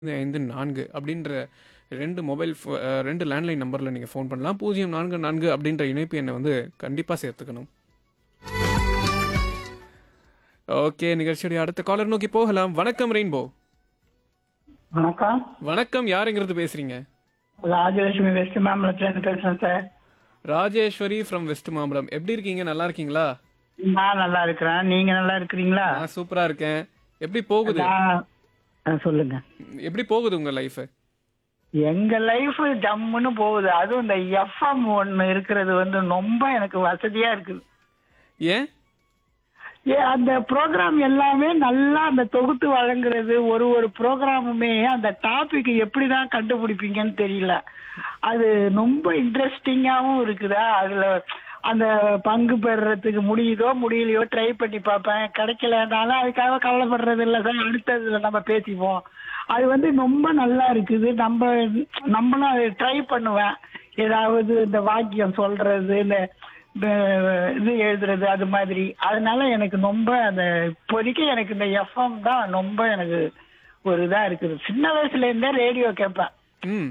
ஐந்து நான்கு அப்படின்ற ரெண்டு மொபைல் ஃபோ அஹ் ரெண்டு லேண்ட்லைன் நம்பரில் நீங்கள் ஃபோன் பண்ணலாம் பூஜ்ஜியம் நான்கு நான்கு அப்படின்ற இணைப்பு எண்ணை வந்து கண்டிப்பாக சேர்த்துக்கணும் ஓகே நிகழ்ச்சியுடைய அடுத்த காலர் நோக்கி போகலாம் வணக்கம் ரெயின்போ வணக்கம் வணக்கம் யாருங்கிறது பேசுறீங்க ராஜலட்சுமி வெஸ்ட் மாம்பலத்துலேருந்து பேசுகிறேன் sir Rajeswari from West Mambalam எப்படி இருக்கீங்க நல்லா இருக்கீங்களா நான் நல்லா இருக்கிறேன் நீங்க நல்லா இருக்கிறீங்களா நான் சூப்பரா இருக்கேன் எப்படி போகுது நான் ஆ, சொல்லுங்க எப்படி போகுது உங்க லைஃப் எங்க லைஃப் ஜம்முன்னு போகுது அதுவும் இந்த எஃப்எம் ஒன்னு இருக்கிறது வந்து ரொம்ப எனக்கு வசதியா இருக்குது ஏன் ஏ அந்த ப்ரோக்ராம் எல்லாமே நல்லா அந்த தொகுத்து வழங்குறது ஒரு ஒரு ப்ரோக்ராமுமே அந்த டாபிக் எப்படிதான் கண்டுபிடிப்பீங்கன்னு தெரியல அது ரொம்ப இன்ட்ரெஸ்டிங்காவும் இருக்குதா அதுல அந்த பங்கு பெறுறதுக்கு முடியுதோ முடியலையோ ட்ரை பண்ணி பார்ப்பேன் கிடைக்கலனாலும் அதுக்காக கவலைப்படுறது இல்லை சார் அடுத்ததுல நம்ம பேசிப்போம் அது வந்து ரொம்ப நல்லா இருக்குது நம்ம நம்மளும் அதை ட்ரை பண்ணுவேன் ஏதாவது இந்த வாக்கியம் சொல்றது இந்த இந்த இது எழுதுறது அது மாதிரி அதனால எனக்கு ரொம்ப அந்த இப்போதைக்கு எனக்கு இந்த எஃப்எம் தான் ரொம்ப எனக்கு ஒரு இதா இருக்குது சின்ன வயசுல இருந்தே ரேடியோ கேட்பேன் ம்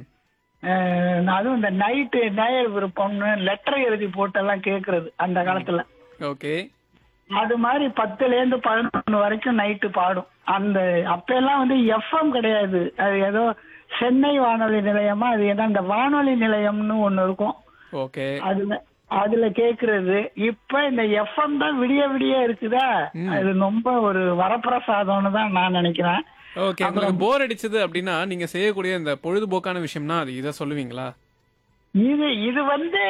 அஹ் அதுவும் இந்த நைட்டு நேயர் விருப்பம்னு லெட்டர் எழுதி போட்டெல்லாம் கேட்கறது அந்த காலத்துல ஓகே அது மாதிரி பத்துல இருந்து பதினொன்று வரைக்கும் நைட்டு பாடும் அந்த அப்பெல்லாம் வந்து எஃப்எம் கிடையாது அது ஏதோ சென்னை வானொலி நிலையமா அது ஏதோ அந்த வானொலி நிலையம்னு ஒண்ணு இருக்கும் ஓகே அதுல அதுல கேக்குறது இப்ப இந்த எஃப்எம் தான் விடிய விடிய இருக்குதா அது ரொம்ப ஒரு வரப்பிரசாதம்னு தான் நான் நினைக்கிறேன் ஓகே உங்களுக்கு போர் அடிச்சது அப்படின்னா நீங்க செய்யக்கூடிய இந்த பொழுதுபோக்கான விஷயம்னா அது இதை சொல்லுவீங்களா இது இது வந்து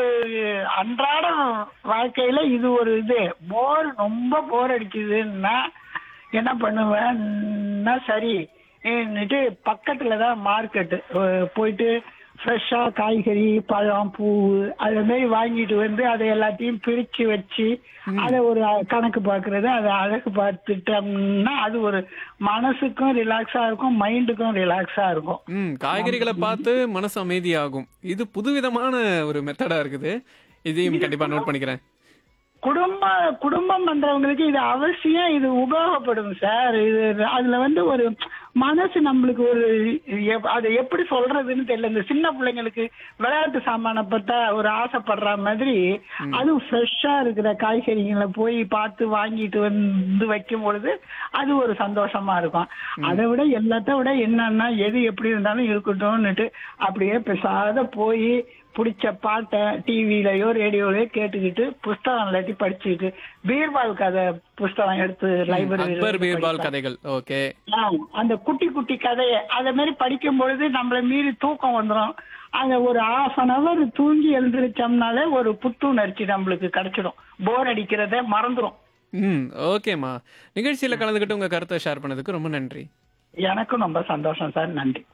அன்றாட வாழ்க்கையில இது ஒரு இது போர் ரொம்ப போர் அடிக்குதுன்னா என்ன பண்ணுவேன்னா சரி என்னட்டு பக்கத்துல தான் மார்க்கெட்டு போயிட்டு ஃப்ரெஷ்ஷா காய்கறி பழம் பூ அது மாதிரி வாங்கிட்டு வந்து அதை எல்லாத்தையும் பிரிச்சு வச்சு அதை ஒரு கணக்கு பார்க்கறது அதை அழகு பார்த்துட்டோம்னா அது ஒரு மனசுக்கும் ரிலாக்ஸா இருக்கும் மைண்டுக்கும் ரிலாக்ஸா இருக்கும் ம் காய்கறிகளை பார்த்து மனசு அமைதியாகும் இது புதுவிதமான ஒரு மெத்தடா இருக்குது இதையும் கண்டிப்பா நோட் பண்ணிக்கிறேன் குடும்ப குடும்பம் பண்றவங்களுக்கு இது அவசியம் இது உபயோகப்படும் சார் இது அதுல வந்து ஒரு மனசு நம்மளுக்கு ஒரு எப்- அதை எப்படி சொல்றதுன்னு தெரியல இந்த சின்ன பிள்ளைங்களுக்கு விளையாட்டு சாமானை பார்த்தா ஒரு ஆசைப்படுற மாதிரி அதுவும் ஃப்ரெஷ்ஷா இருக்கிற காய்கறிகளை போய் பார்த்து வாங்கிட்டு வந்து வைக்கும் பொழுது அது ஒரு சந்தோஷமா இருக்கும் அதை விட எல்லாத்த விட என்னன்னா எது எப்படி இருந்தாலும் இருக்கட்டும்னுட்டு அப்படியே பெசாத போய் பிடிச்ச பாட்டை டிவிலயோ ரேடியோலயோ கேட்டுக்கிட்டு புஸ்தகம் எல்லாத்தையும் படிச்சுக்கிட்டு பீர்பால் கதை புஸ்தகம் எடுத்து அக்பர் பீர்பால் லைப்ரரி கதைகள் ஓகே அந்த குட்டி குட்டி கதையை அதை மாதிரி படிக்கும் பொழுது நம்மள மீறி தூக்கம் வந்துடும் அந்த ஒரு ஹாஃப் அன் அவர் தூங்கி எழுந்திரிச்சோம்னாலே ஒரு புத்துணர்ச்சி நம்மளுக்கு கிடைச்சிடும் போர் அடிக்கிறத மறந்துடும் ம் ஓகேம்மா நிகழ்ச்சியில கலந்துக்கிட்டு உங்க கருத்தை ஷேர் பண்ணதுக்கு ரொம்ப நன்றி எனக்கும் ரொம்ப சந்தோஷம் சார் நன்றி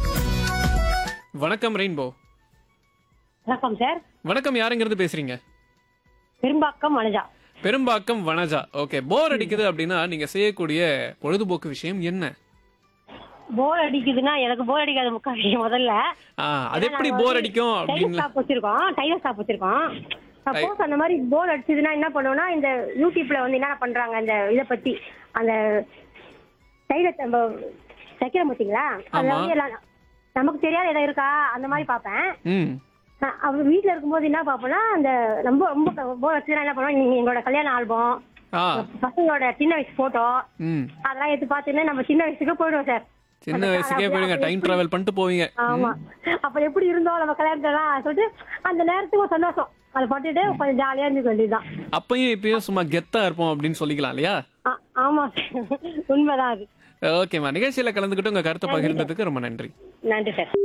வணக்கம் ரெயின்போ வணக்கம் சார் வணக்கம் யாருங்கிறது பேசுறீங்க பெரும்பாக்கம் மனுஜா பெரும்பாக்கம் வனஜா ஓகே போர் அடிக்குது அப்படின்னா நீங்க செய்யக்கூடிய பொழுதுபோக்கு விஷயம் என்ன போர் அடிக்குதுன்னா எனக்கு போர் அடிக்காத முக்கா விஷயம் முதல்ல ஆ, அது எப்படி போர் அடிக்கும் டைலர் அப்படின்னு ஷாப் வச்சிருக்கோம் டைலர் ஷாப் வச்சிருக்கோம் சப்போஸ் அந்த மாதிரி போர் அடிச்சதுன்னா என்ன பண்ணுவோம்னா இந்த யூடியூப்ல வந்து என்ன பண்றாங்க அந்த இதை பத்தி அந்த டைலர் நம்ம தைக்கிறோம் பார்த்தீங்களா அதுல ஆமா. வந்து எல்லாம் நமக்கு தெரியாத இடம் இருக்கா அந்த மாதிரி பார்ப்பேன் ம் அஹ் அவர் வீட்ல இருக்கும்போது என்ன பார்ப்போம்னா அந்த ரொம்ப ரொம்ப போர் அடிச்சதுன்னா என்ன பண்ணுவோம் நீங்க எங்களோட கல்யாண ஆல்பம் ஆ பசங்களோட சின்ன வயசு போட்டோ ம் அதெல்லாம் எடுத்து பார்த்துன்னு நம்ம சின்ன வயசுக்கு போயிடுவோம் சார் சின்ன வயசுக்கே போயிடுங்க டைம் டிராவல் பண்ணிட்டு போவீங்க ஆமா அப்ப எப்படி இருந்தோம் நம்ம கல்யாணத்துலாம் சொல்லிட்டு அந்த நேரத்துக்கு ஒரு சந்தோஷம் அதை பட்டுட்டு கொஞ்சம் ஜாலியா இருந்துக்க வேண்டியதுதான் அப்பயும் இப்பயும் சும்மா கெத்தா இருப்போம் அப்படின்னு சொல்லிக்கலாம் இல்லையா ஆ- ஆமா உண்மைதான் அது ஓகேம்மா நிகழ்ச்சியில கலந்துக்கிட்டு உங்க கருத்தை பகிர்ந்ததுக்கு ரொம்ப நன்றி நன்றி சார்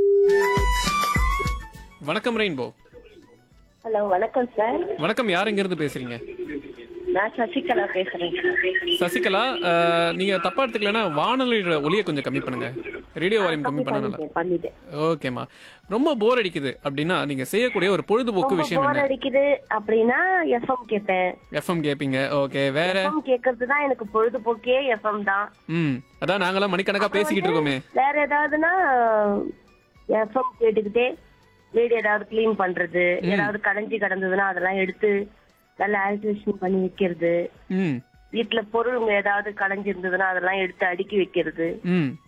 வணக்கம் ரெயின்போ ஹலோ வணக்கம் சார் வணக்கம் யாருங்கிறது பேசுறீங்க நான் சசிகலா பேசுறேன் சசிகலா அஹ், நீங்க தப்பா எடுத்துக்கலன்னா வானொலியோட ஒலியை கொஞ்சம் கம்மி பண்ணுங்க ரேடியோ வால்யூம் கம்மி பண்ண நல்லா பண்ணிட்டேன், பண்ணிட்டேன் ஓகேம்மா ரொம்ப போர் அடிக்குது அப்படின்னா நீங்க செய்யக்கூடிய ஒரு பொழுதுபோக்கு ரொம்ப விஷயம் போர் என்ன அடிக்குது அப்படின்னா எஃப்எம் கேட்பேன் எஃப்எம் கேப்பீங்க ஓகே வேற எஃப்எம் கேட்கறது தான் எனக்கு பொழுதுபோக்கே எஃப்எம் தான் ம் அதான் நாங்களாம் மணிக்கணக்கா பேசிக்கிட்டு இருக்கோமே வேற ஏதாவதுன்னா எஃப்எம் கேட்டுக்கிட்டே வீடு ஏதாவது க்ளீன் பண்றது ஏதாவது கடைஞ்சி கிடந்ததுன்னா அதெல்லாம் எடுத்து நல்லா ஆல்ட்ரேஷன் பண்ணி வைக்கிறது ம் வீட்டுல பொருளுங்க ஏதாவது கடைஞ்சி இருந்ததுன்னா அதெல்லாம் எடுத்து அடுக்கி வைக்கிறது ம்